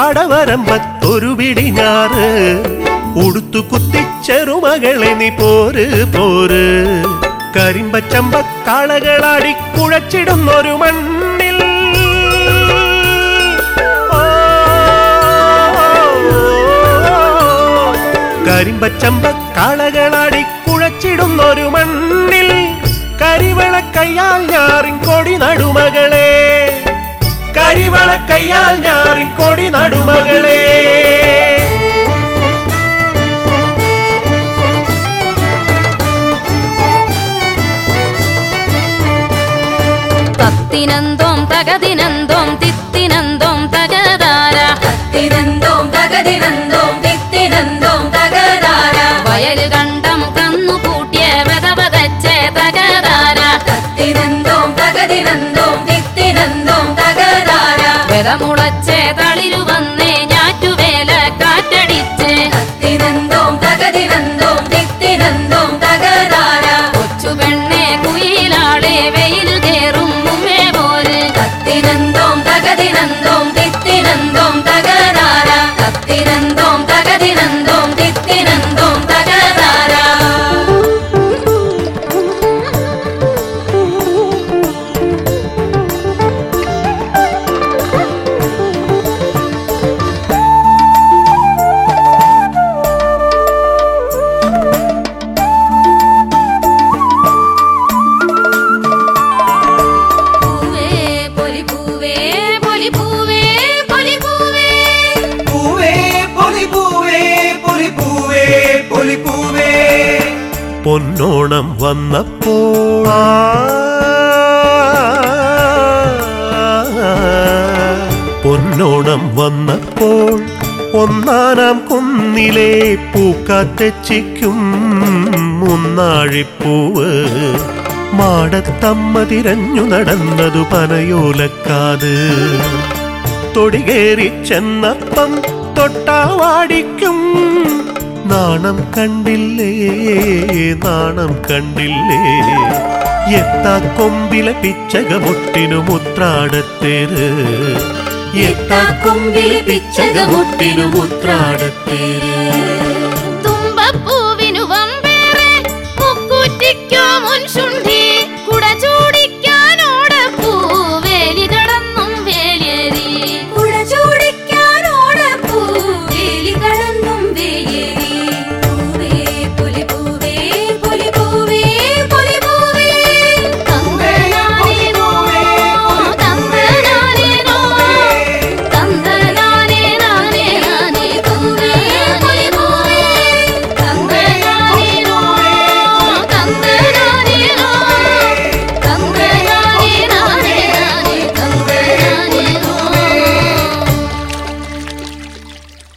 കടവരമ്പത്തൊരു പിടിഞ്ഞാറ് ഉടുത്തു കുത്തിച്ചെറുമകളെ നീ പോര് പോര് കരിമ്പച്ചമ്പ കാളകളാടി കുഴച്ചിടുന്നൊരു മണ്ണിൽ കരിമ്പച്ചമ്പ കാളകളാടി കുഴച്ചിടുന്നൊരു മണ്ണിൽ കരിവള കയ്യാൽ ഞാറിൻ കൊടി നടുമകളെ കരിവള കയ്യാൽ ഞാറിൻ കൊടി നടുമകളെ തത്തിനന്തോം തകതിനന്തോം തിത്തിനന്തോം തകതാര തിനന്തോം തകതിനന്തോം തിത്തിനന്തോം തകതാര വയല് കണ്ടം കന്നു കൂട്ടിയ വെതവതച്ചേ തകതാര തിനന്തോം തകതിനന്തോം തിത്തിനന്തോം തകതാര വെതമുളച്ചേ തളിരു വന്നേ ഞാറ്റുവേല കാറ്റടിച്ച് തിനന്തോം തകതിനന്തോം തിത്തിനന്തോം തകതാര കൊച്ചു പെണ്ണെ കുയിലാളെ വെയിൽ കേറും മുമ്പേ പോര് തിനന്തോം തകതിനന്തോം തിത്തിനന്തോം തകതാര തിനന്തോം തകതിനന്തോം തിത്തിനന്തോം തകതാര പൂവേ പൊലിപൂവേ പൊലിപൂവേ പൊലിപൂവേ പൂവേ പൊലി പൂവേ പൊലി പൂവേ പൊലി പൂവേ പൊന്നോണം വന്നപ്പോൾ ആ, പൊന്നോണം വന്നപ്പോൾ ഒന്നാനാം കുന്നിലെ പൂക്കാറ്റച്ചിക്കും മുന്നാഴിപ്പൂവ് മാടത്തമ്മ തിരഞ്ഞു നടന്നതു പനയോലക്കാത് തൊടികേറി ചെന്നപ്പം തൊട്ടാവാടിക്കും നാണം കണ്ടില്ലേ നാണം കണ്ടില്ലേ എത്താ കൊമ്പിലെ പിച്ചകമുട്ടിനു മുത്രാടത്തേര് എത്താ കൊമ്പിലെ പിച്ചകമുട്ടിനു മുത്രാടത്തേര്